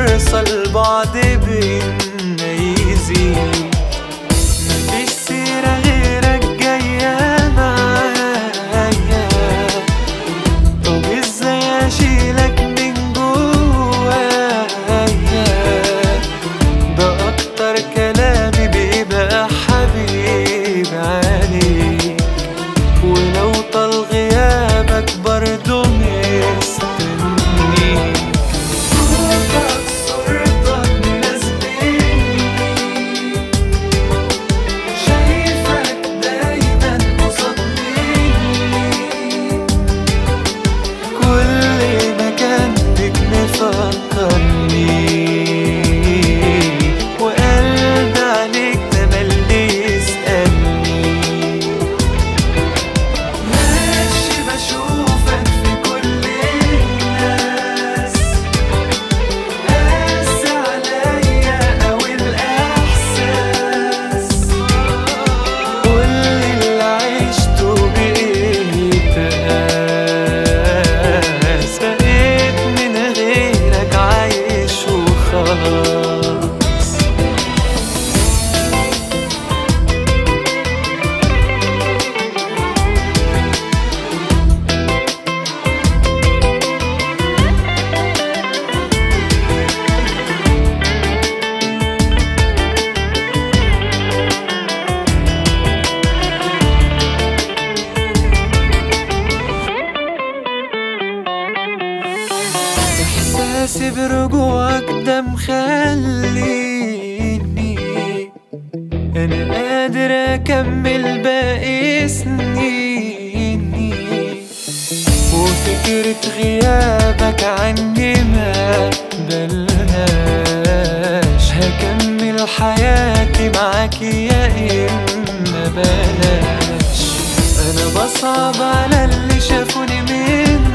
فرصة البعد بينا يزيد مفيش سيرة غيرك جاية معايا طب ازاي اشيلك من جوايا ده اكتر كلامي بيبقى حبيب عليك ولو طال غيابك برضه مستنيك صوتك صورتك مناسبني شايفك دايما قصاد مني كل مكان بك مفكرني وقلبي عليك تملي يسألني ماشي بشوفك في كل الناس قاس عليا أوي الإحساس كل اللي عشته بقيت قاس بقيت من غيرك عايش وخلاص احساسي برجوعك ده مخليني انا قادر اكمل باقي سنيني وفكرة غيابك عني ما بلهاش هكمل حياتي معاك يا اما بلاش انا بصعب على اللي شافوني من